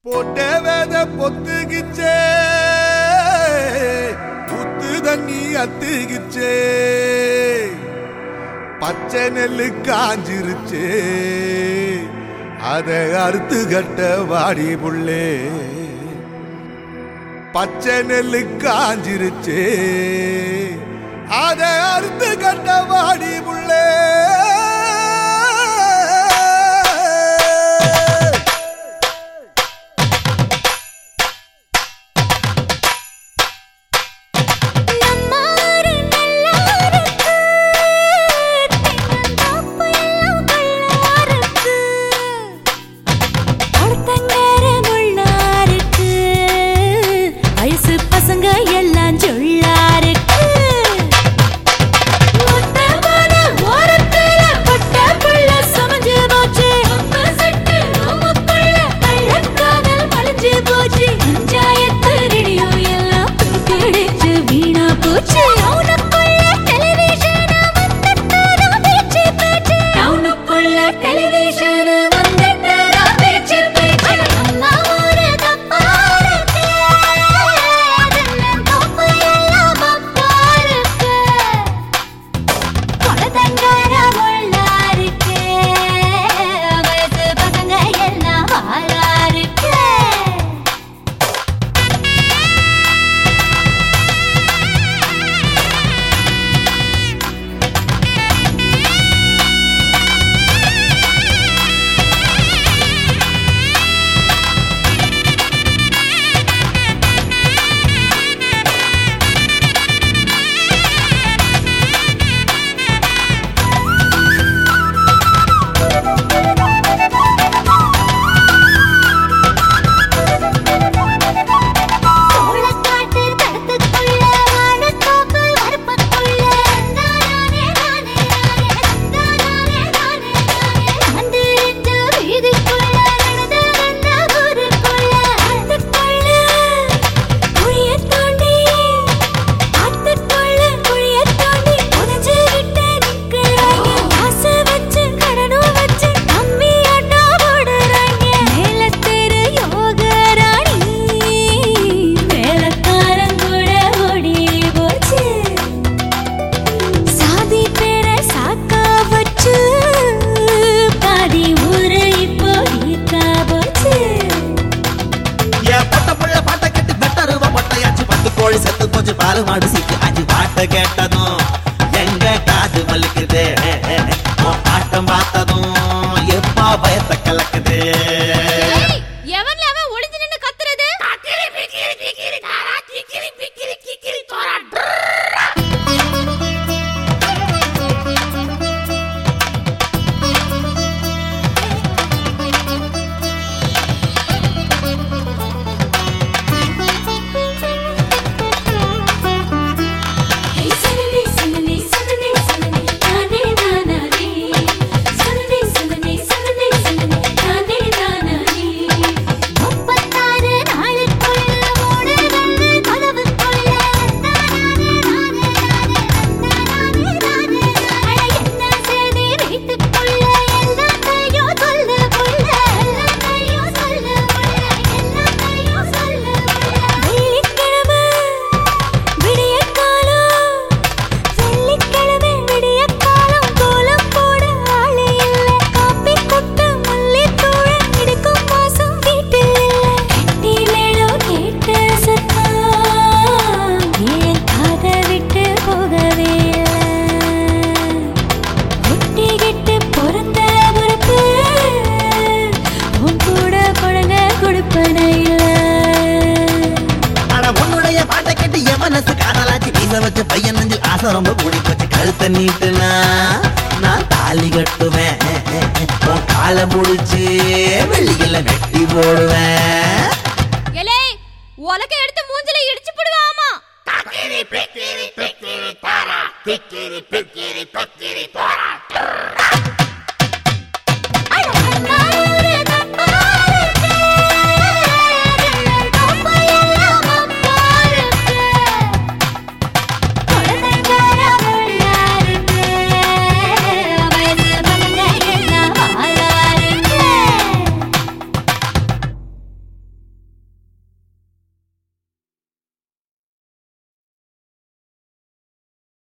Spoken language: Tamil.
போட்ட வேத பொத்துகிச்சே புத்து தண்ணி அத்துகிச்சே பச்சை நெல்லு காஞ்சிருச்சே அதை அறுத்து கட்ட வாடி புள்ளே பச்சை நெல்லு காஞ்சிருச்சே அதை அறுத்து கட்ட வாடி புள்ளே நம்மாறு நல்லாருக்கு தென்னந்தோப்பு எல்லாம் கல்லாருக்கு அடுத்தங்கர முள்ளாருக்கு வயசு பசங்க எல்லாம் சொல்லாருக்கு மொத்தமான ஓரத்துல பட்ட புள்ள சமைஞ்சு போச்சு அம்மா சட்டு ரோமப்புள்ள கள்ளக்காதல் மலைஞ்சு போச்சு பஞ்சாயத்து ரேடியோ எல்லாம் கிடைச்சு வீணா போச்சு டவுனுக்குள்ள டெலிவிஷன் வந்துட்டா பேச்சு பேச்சு டவுனுக்குள்ள டெலிவிஷன் வந்துட்டா பேச்சு பேச்சு அம்மா ஒரு தப்பா இருக்கு அதெல்லாம் தப்பு எல்லாம் அப்பா இருக்கு கொலதங்கார முள்ளாருக்கு வயசு பசங்க எல்லாம் வாழாருக்கு சோளக்காட்டு தடத்துக்குள்ள வாழைத்தோப்பு வரப்புக்குள்ள நானே நானே நானே நானே நானே வந்திருந்த வீதிக்குள்ள நடந்து வந்த ஊருக்குள்ள ஆத்துக்குள்ள குழியத் தோண்டி ஆத்துக்குள்ள குழியத் தோண்டி புதைஞ்சுகிட்ட நிக்கிறாங்க ஆசை வச்சு கடனும் வச்சு கம்மி ஆட்டோ போடுறாங்க மேலத்தெரு யோகராணி மேலக்காரன் கூட ஓடி போச்சு சாதி பேர சாக்கா வச்சு பாதி ஊரு இப்போ ஈக்கா போச்சு என் பொட்ட புள்ள பாட்டை கேட்டு பெட்டருவ பொட்டையாச்சு பத்து கோழி செத்து போச்சு பாரு மாடு சீக்கு அஞ்சு பாட்டை கேட்டதும் எங்க காது வலிக்குது உன் ஆட்டம் பார்த்ததும் எப்பா பயத்தை கலக்குது எவன்ல அவன் ஒளிஞ்சு நின்னு கத்துறது சனனே சனனே சனனே சனனே தானே தானே சனனே சனனே சனனே சனனே தானே தானே முப்பத்தாறு நாளுக்குள்ள ஓடு வந்து கதவுக்குள்ள தானே தானே தானே தானே தானே என்ன செய்தி வீட்டுக்குள்ள எல்லாத்தையும் சொல்லு புள்ள எல்லாத்தையும் சொல்லு புள்ள எல்லாத்தையும் சொல்லு புள்ள வெள்ளிக்கிழமை விடிய காலம் வெள்ளிக்கிழமை விடிய காலம் கோலம் போட ஆளே இல்ல காப்பி கொட்ட மல்லித்தூள் எடுக்கும் மாசம் வீட்டில் இல்ல கட்டிலேடோ கேட்ட சத்தம் ஏன் காத விட்டு போகவே ஒட்டிக்கிட்டு பிறந்த பொறுப்பு உன் கூட குழந்தை கொடுப்பன இல்லை ஆனா உன்னுடைய பாட்டை கேட்டு என் மனசு காதலாச்சு வீச வச்ச பையன் நெஞ்சு ஆசை ரொம்ப கூடி போச்சு கழுத்தை நீட்டுனா நான் தாலி கட்டுவேன் உன் காலை முடிச்சு வெள்ளிகளை வெட்டி போடுவேன் எலே உலக எடுத்து மூஞ்சில இடிச்சு போடுவாமா பிக்கிரி பிக்கிரி பிக்கிரி பாரா பிக்கிரி பிக்கிரி பிக்கிரி பாரா